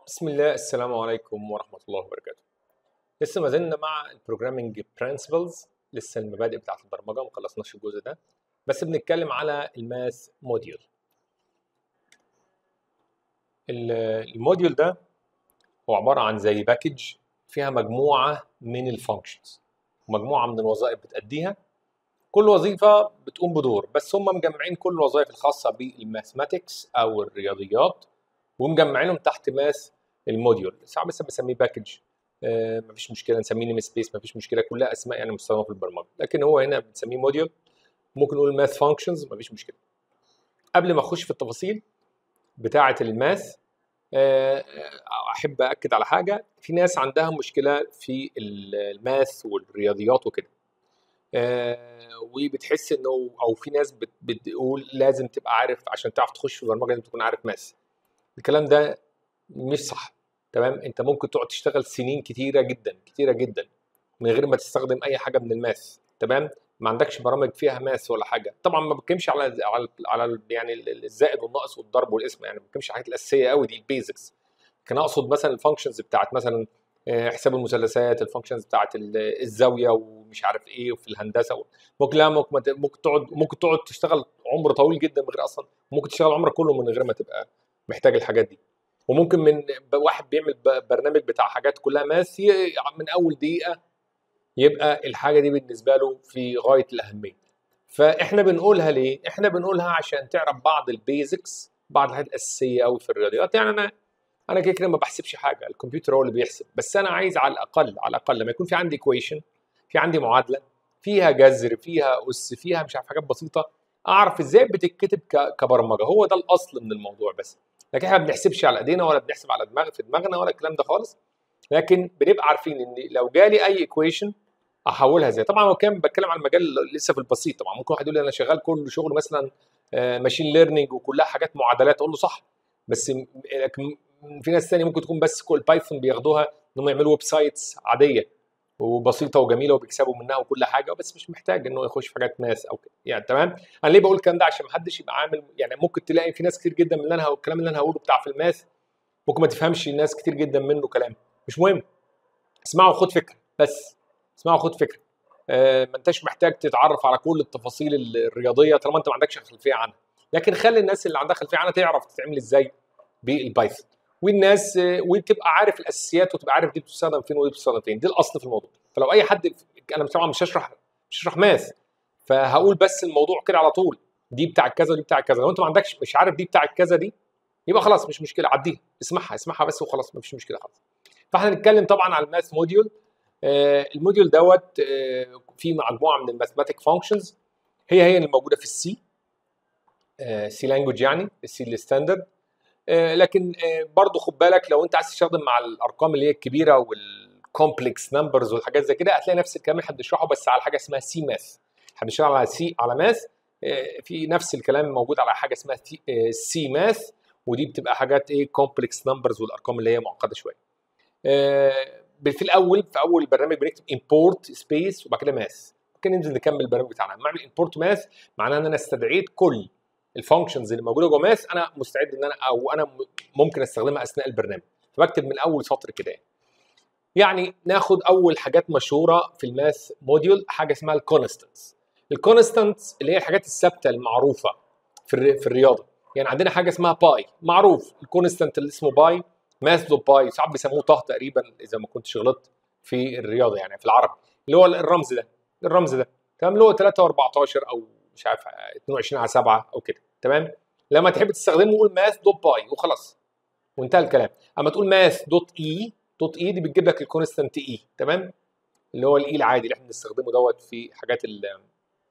بسم الله السلام عليكم ورحمة الله وبركاته لسه ما زلنا مع البروجرامينج برنسبلز لسه المبادئ بتاعة البرمجة ما خلصناش الجزء ده بس بنتكلم على الماث موديول الموديول ده هو عبارة عن زي باكج فيها مجموعة من الفانكشنز ومجموعة من الوظائف بتأديها كل وظيفة بتقوم بدور بس هم مجمعين كل الوظائف الخاصة بالماثماتكس أو الرياضيات ومجمعينهم تحت ماث الموديول ساعات بس بسميه باكج آه مفيش مشكله نسميه نيم سبيس مفيش مشكله كلها اسماء يعني مستخدمه في البرمجه لكن هو هنا بنسميه موديول ممكن نقول ماث فانكشنز مفيش مشكله قبل ما اخش في التفاصيل بتاعه الماث آه احب اكد على حاجه في ناس عندها مشكله في الماث والرياضيات وكده آه وبتحس انه او في ناس بت بتقول لازم تبقى عارف عشان تعرف تخش في البرمجه لازم تكون عارف ماث الكلام ده مش صح تمام انت ممكن تقعد تشتغل سنين كتيره جدا كتيره جدا من غير ما تستخدم اي حاجه من الماث تمام ما عندكش برامج فيها ماث ولا حاجه طبعا ما بتكلمش على على على يعني الزائد والناقص والضرب والقسم يعني ما بتكلمش على الحاجات الاساسيه قوي دي البيزكس كان اقصد مثلا الفانكشنز بتاعت مثلا حساب المثلثات الفانكشنز بتاعت الزاويه ومش عارف ايه وفي الهندسه ممكن لا ممكن ممكن تقعد ممكن تقعد تشتغل عمر طويل جدا من غير اصلا ممكن تشتغل عمرك كله من غير ما تبقى محتاج الحاجات دي وممكن من واحد بيعمل برنامج بتاع حاجات كلها ماث من اول دقيقه يبقى الحاجه دي بالنسبه له في غايه الاهميه فاحنا بنقولها ليه احنا بنقولها عشان تعرف بعض البيزكس بعض الحاجات الاساسيه قوي في الرياضيات يعني انا انا كده كده ما بحسبش حاجه الكمبيوتر هو اللي بيحسب بس انا عايز على الاقل على الاقل لما يكون في عندي ايكويشن في عندي معادله فيها جذر فيها اس فيها مش عارف حاجات بسيطه اعرف ازاي بتتكتب كبرمجه هو ده الاصل من الموضوع بس لكن احنا ما بنحسبش على ايدينا ولا بنحسب على دماغ في دماغنا ولا الكلام ده خالص لكن بنبقى عارفين ان لو جالي اي ايكويشن احولها ازاي طبعا هو كان بتكلم عن المجال لسه في البسيط طبعا ممكن واحد يقول لي انا شغال كل شغل مثلا ماشين ليرنينج وكلها حاجات معادلات اقول له صح بس في ناس ثانيه ممكن تكون بس كل بايثون بياخدوها انهم يعملوا ويب سايتس عاديه وبسيطه وجميله وبيكسبوا منها وكل حاجه بس مش محتاج انه يخش في حاجات ماس او كده يعني تمام انا ليه بقول الكلام ده عشان ما حدش يبقى عامل يعني ممكن تلاقي في ناس كتير جدا من اللي انا الكلام اللي انا هقوله بتاع في الماث ممكن ما تفهمش ناس كتير جدا منه كلام مش مهم اسمعوا خد فكره بس اسمعوا خد فكره آه ما انتش محتاج تتعرف على كل التفاصيل الرياضيه طالما انت ما عندكش خلفيه عنها لكن خلي الناس اللي عندها خلفيه عنها تعرف تتعمل ازاي بالبايثون والناس وتبقى عارف الاساسيات وتبقى عارف دي بتستخدم فين ودي بتستخدم فين دي الاصل في الموضوع فلو اي حد انا طبعا مش هشرح مش هشرح ماث فهقول بس الموضوع كده على طول دي بتاع كذا ودي بتاع كذا لو انت ما عندكش مش عارف دي بتاع كذا دي يبقى خلاص مش مشكله عديها اسمعها اسمعها بس وخلاص مفيش مشكله خلاص فاحنا هنتكلم طبعا على الماث موديول آه الموديول دوت آه فيه مجموعه من الماثماتيك فانكشنز هي هي اللي موجوده في السي آه سي لانجوج يعني السي الستاندرد آه لكن آه برضه خد بالك لو انت عايز تستخدم مع الارقام اللي هي الكبيره والكومبلكس نمبرز والحاجات زي كده هتلاقي نفس الكلام اللي هنشرحه بس على حاجه اسمها سي ماث هنشتغل على سي على ماث آه في نفس الكلام موجود على حاجه اسمها سي ماث ودي بتبقى حاجات ايه كومبلكس نمبرز والارقام اللي هي معقده شويه في الاول في اول البرنامج بنكتب امبورت سبيس وبعد كده ماث ممكن ننزل نكمل البرنامج بتاعنا لما اعمل امبورت ماث معناها ان انا استدعيت كل الفانكشنز اللي موجوده جوه ماث انا مستعد ان انا او انا ممكن استخدمها اثناء البرنامج فبكتب من اول سطر كده يعني ناخد اول حاجات مشهوره في الماث موديول حاجه اسمها الكونستانتس الكونستانتس اللي هي الحاجات الثابته المعروفه في في الرياضه يعني عندنا حاجه اسمها باي معروف الكونستانت اللي اسمه باي ماث دوت باي ساعات بيسموه طه تقريبا اذا ما كنتش غلطت في الرياضه يعني في العربي اللي هو الرمز ده الرمز ده تمام اللي هو 3 و14 او مش عارف 22 على 7 او كده تمام لما تحب تستخدمه قول ماث دوت باي وخلاص وانتهى الكلام اما تقول ماث دوت اي دوت اي دي بتجيب لك الكونستانت اي تمام اللي هو الاي العادي اللي احنا بنستخدمه دوت في حاجات ال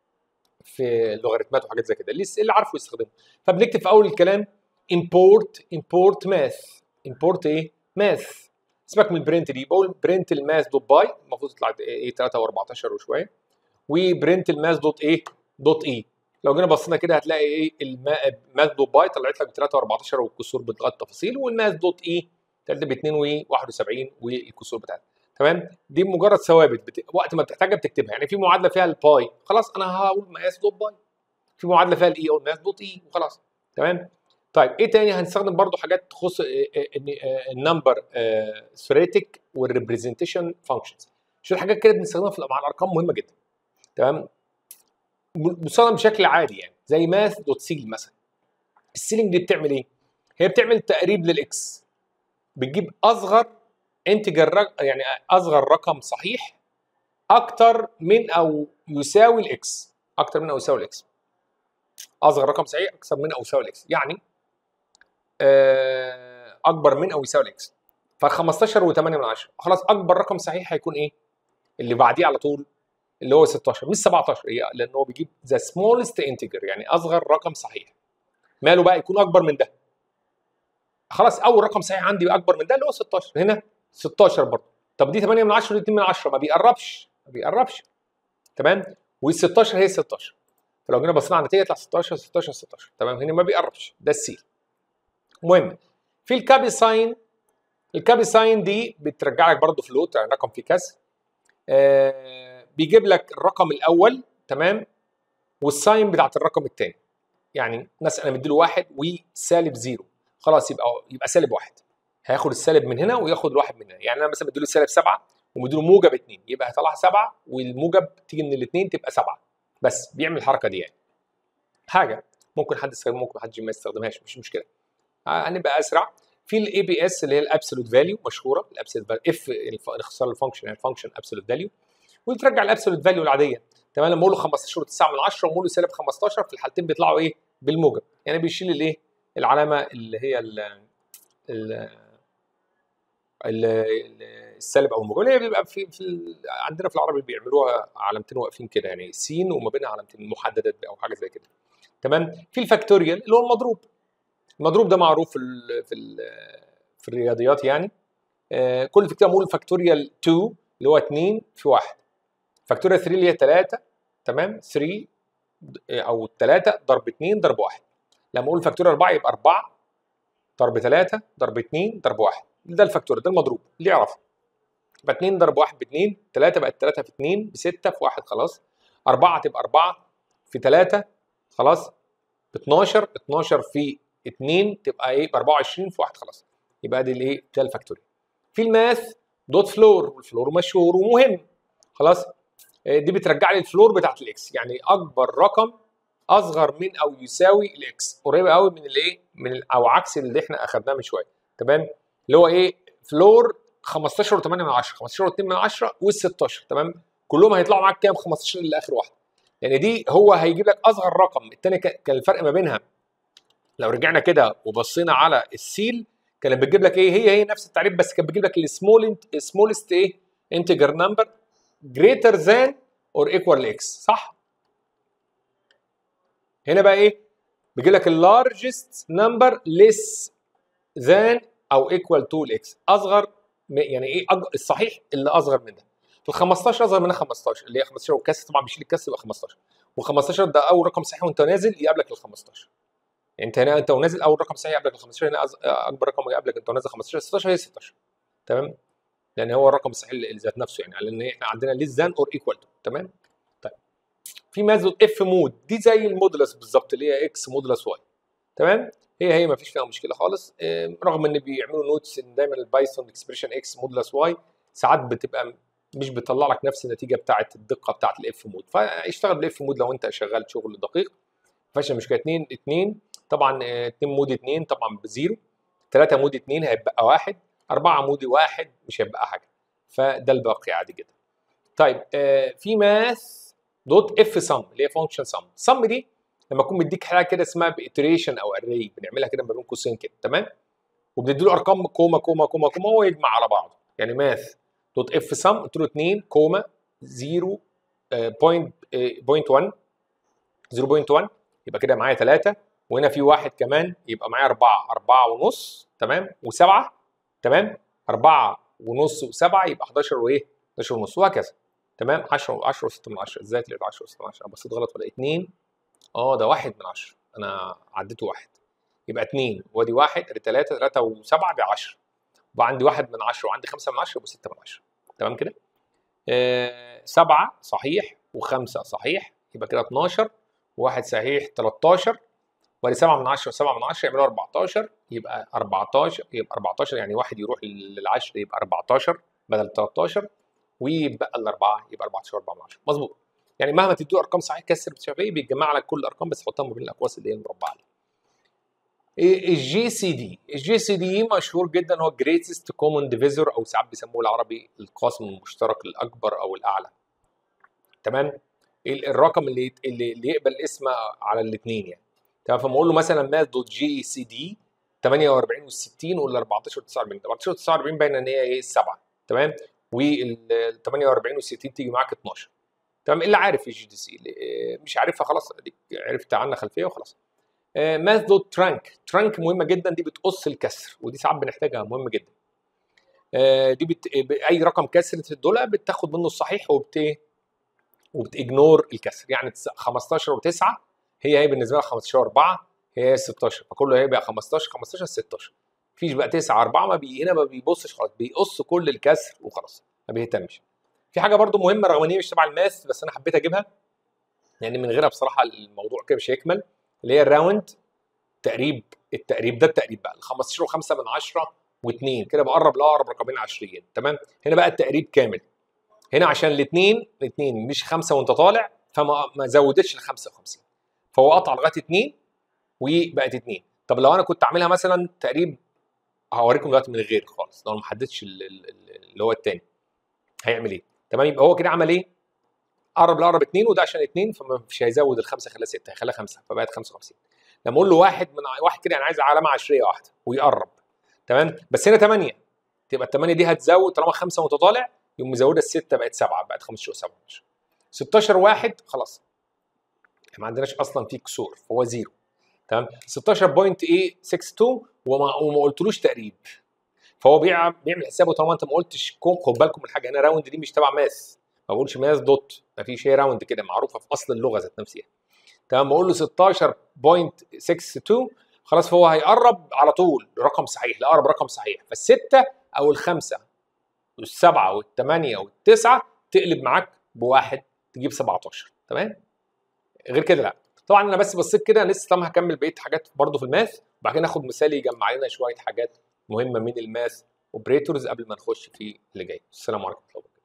في اللوغاريتمات وحاجات زي كده اللي اللي عارفه يستخدمه فبنكتب في اول الكلام import import math import ايه math سيبك من البرنت دي بقول برنت الماث دوت باي المفروض تطلع ايه 3 و14 وشويه وبرنت الماث دوت ايه دوت اي لو جينا بصينا كده هتلاقي ايه الماث دوت باي طلعت لك ب 3 و14 والكسور بلغايه التفاصيل والماث دوت اي طلعت ب 2 و71 والكسور بتاعتها تمام دي مجرد ثوابت بت... وقت ما بتحتاجها بتكتبها يعني في معادله فيها الباي خلاص انا هقول مقاس دوت باي في معادله فيها الاي او ماث دوت اي وخلاص تمام طيب ايه تاني هنستخدم برضو حاجات تخص النمبر ثريتك والريبريزنتيشن فانكشنز شويه حاجات كده بنستخدمها في مع الارقام مهمه جدا تمام بتستخدم بشكل عادي يعني زي ماث دوت سيل مثلا السيلينج دي بتعمل ايه هي بتعمل تقريب للاكس بتجيب اصغر انتجر يعني اصغر رقم صحيح اكتر من او يساوي الاكس اكتر من او يساوي الاكس اصغر رقم صحيح اكثر من او يساوي الاكس يعني آه، اكبر من او يساوي الاكس ف 15 و8 من 10 خلاص اكبر رقم صحيح هيكون ايه اللي بعديه على طول اللي هو 16 مش 17 هي لان هو بيجيب ذا سمولست انتجر يعني اصغر رقم صحيح ماله بقى يكون اكبر من ده خلاص اول رقم صحيح عندي اكبر من ده اللي هو 16 هنا 16 برضه طب دي 8 من 10 ودي 2 من 10 ما بيقربش ما بيقربش تمام وال 16 هي 16 فلو جينا بصينا على النتيجه يطلع 16 16 16 تمام هنا ما بيقربش ده السي المهم في الكابي ساين الكابي ساين دي بترجع لك برضه فلوت يعني رقم فيه كسر آه بيجيب لك الرقم الاول تمام والساين بتاعت الرقم الثاني يعني مثلا انا مديله واحد وسالب زيرو خلاص يبقى يبقى سالب واحد هياخد السالب من هنا وياخد الواحد من هنا يعني انا مثلا مديله سالب سبعه ومديله موجب اثنين يبقى هيطلع سبعه والموجب تيجي من الاثنين تبقى سبعه بس بيعمل الحركه دي يعني حاجه ممكن حد يستخدمها ممكن حد ما يستخدمهاش مش مشكله هنبقى اسرع في الاي بي اس اللي هي الابسولوت فاليو مشهوره الابسولوت اف اختصار الفانكشن يعني فانكشن ابسولوت فاليو وترجع الابسولوت فاليو العاديه تمام لما اقول له 15 و9 من 10 واقول له سالب 15 في الحالتين بيطلعوا ايه بالموجب يعني بيشيل الايه العلامه اللي هي ال ال السالب او الموجب اللي هي بيبقى في, في عندنا في العربي بيعملوها علامتين واقفين كده يعني سين وما بينها علامتين محددات او حاجه زي كده تمام في الفاكتوريال اللي هو المضروب المضروب ده معروف في ال في ال في الرياضيات يعني آه كل فكره بقول فاكتوريال 2 اللي هو 2 في 1 فاكتوريال 3 اللي هي 3 تمام 3 او 3 ضرب 2 ضرب 1 لما اقول فاكتوريال 4 يبقى 4 ضرب 3 ضرب 2 ضرب 1 ده الفاكتوريال ده المضروب اللي يعرفه يبقى 2 ضرب 1 ب 2 3 بقت 3 في 2 ب 6 في 1 خلاص 4 تبقى 4 في 3 خلاص ب 12 12 في 2 تبقى ايه ب 24 في 1 خلاص يبقى دي الايه ده الفاكتوريال في الماث دوت فلور والفلور مشهور ومهم خلاص دي بترجع لي الفلور بتاعت الاكس يعني اكبر رقم اصغر من او يساوي الاكس قريبه قوي من الايه من او عكس اللي احنا اخدناه من شويه تمام اللي هو ايه فلور 15 و8 من 10 15 و2 من 10 وال16 تمام كلهم هيطلعوا معاك كام 15 لاخر واحده يعني دي هو هيجيب لك اصغر رقم الثاني كان الفرق ما بينها لو رجعنا كده وبصينا على السيل كانت بتجيب لك ايه هي هي نفس التعريف بس كانت بتجيب لك السمول سمولست ايه انتجر نمبر greater than or equal x صح هنا بقى ايه بيجي لك اللارجست نمبر less than او equal to الاكس اصغر يعني ايه أج... الصحيح اللي اصغر من ده ال 15 اصغر من 15 اللي هي 15 والكسر طبعا بيشيل الكسر يبقى 15 و15 ده اول رقم صحيح وانت نازل يقابلك ال 15 يعني انت هنا انت ونازل اول رقم صحيح يقابلك ال 15 هنا اكبر رقم يقابلك انت ونازل 15 16 هي 16 تمام لان هو الرقم الصحيح اللي ذات نفسه يعني لان احنا عندنا ليس ذان اور ايكوال تو تمام طيب في ماثود اف مود دي زي المودولس بالظبط اللي هي اكس مودولس واي تمام هي هي ما فيش فيها مشكله خالص رغم ان بيعملوا نوتس ان دايما البايثون اكسبريشن اكس مودولس واي ساعات بتبقى مش بتطلع لك نفس النتيجه بتاعه الدقه بتاعه الاف مود فاشتغل بالاف مود لو انت شغال شغل دقيق ما فيهاش مشكله 2 2 طبعا 2 مود 2 طبعا بزيرو 3 مود 2 هيبقى واحد 4 مود واحد مش هيبقى حاجه فده الباقي عادي جدا طيب آه في ماث دوت اف سم اللي هي فانكشن سم سم دي لما اكون مديك حاجه كده اسمها بإتريشن او اري بنعملها كده ما بين قوسين كده تمام وبندي له ارقام كوما كوما كوما كوما هو يجمع على بعضه يعني ماث دوت اف سم قلت له 2 كوما 0 بوينت 1 0.1 يبقى كده معايا 3 وهنا في واحد كمان يبقى معايا 4 4 ونص تمام و7 تمام 4 ونص و7 يبقى 11 وايه 11 ونص وهكذا تمام 10 10 و6 من 10 ازاي تلاقي 10 و6 من 10 بصيت غلط ولا 2 اه ده 1 من 10 انا عديته 1 يبقى 2 وادي 1 ادي 3 3 و7 ب 10 وبقى عندي 1 من 10 وعندي 5 من 10 يبقى 6 من 10 تمام كده؟ آه 7 صحيح و5 صحيح يبقى كده 12 وواحد صحيح 13 وادي 7 من 10 و7 من 10 يعملوا 14 يبقى 14 يبقى 14 يعني واحد يروح للعشر يبقى 14 بدل 13 ويبقى الاربعه يبقى 14 4 من 10 مظبوط يعني مهما تدوا ارقام صحيح كسر شفوي بيتجمع لك كل الارقام بس حطها ما بين الاقواس اللي هي المربعه دي الجي سي دي الجي سي دي مشهور جدا هو جريتست كومون ديفيزور او ساعات بيسموه العربي القاسم المشترك الاكبر او الاعلى تمام الرقم اللي اللي, اللي يقبل اسم على الاثنين يعني تمام فما اقول له مثلا ماث دوت جي سي دي 48 و60 ولا 14 49 14 49 باينه ان هي ايه السبعه تمام وال 48 و60 تيجي معاك 12 تمام اللي عارف الجي دي سي مش عارفها خلاص عرفت عنها خلفيه وخلاص ماث دوت ترانك ترانك مهمه جدا دي بتقص الكسر ودي ساعات بنحتاجها مهمه جدا آه، دي بت... اي رقم كسر في الدولة بتاخد منه الصحيح وبت وبتجنور الكسر يعني 15 و9 هي هي بالنسبه لها 15 و4 هي 16 فكله هيبقى 15 15 16 مفيش بقى 9 4 ما بي هنا ما بيبصش خلاص بيقص كل الكسر وخلاص ما بيهتمش في حاجه برده مهمه رغم ان هي مش تبع الماث بس انا حبيت اجيبها يعني من غيرها بصراحه الموضوع كده مش هيكمل اللي هي الراوند تقريب التقريب ده التقريب بقى ال 15 و5 من 10 و2 كده بقرب لاقرب رقمين عشريين تمام هنا بقى التقريب كامل هنا عشان الاثنين الاثنين مش خمسه وانت طالع فما ما زودتش ل 55 فهو قطع لغايه 2 وبقت 2 طب لو انا كنت عاملها مثلا تقريب هوريكم دلوقتي من غير خالص لو ما حددتش اللي هو الثاني هيعمل ايه تمام يبقى هو كده عمل ايه قرب لاقرب 2 وده عشان 2 فمش هيزود الخمسه خليها 6 هيخليها 5 فبقت 55 لما اقول له واحد من واحد كده انا عايز علامه عشريه واحده ويقرب تمام بس هنا 8 تبقى ال 8 دي هتزود طالما 5 وانت طالع يقوم مزوده السته بقت 7 بقت 15 و7 16 واحد خلاص ما عندناش اصلا في كسور فهو زيرو تمام 16.862 وما وما قلتلوش تقريب فهو بيعمل حسابه طالما انت ما قلتش خد بالكم من حاجه هنا راوند دي مش تبع ماث ما بقولش ماث دوت ما فيش هي راوند كده معروفه في اصل اللغه ذات نفسها تمام بقول له 16.62 خلاص فهو هيقرب على طول رقم صحيح لاقرب رقم صحيح فالسته او الخمسه والسبعه والثمانيه والتسعه تقلب معاك بواحد تجيب 17 تمام غير كده لا طبعا انا بس بصيت كده لسه طبعا هكمل بقيه حاجات برضو في الماث وبعد كده ناخد مثال يجمع لنا شويه حاجات مهمه من الماث اوبريتورز قبل ما نخش في اللي جاي السلام عليكم ورحمه الله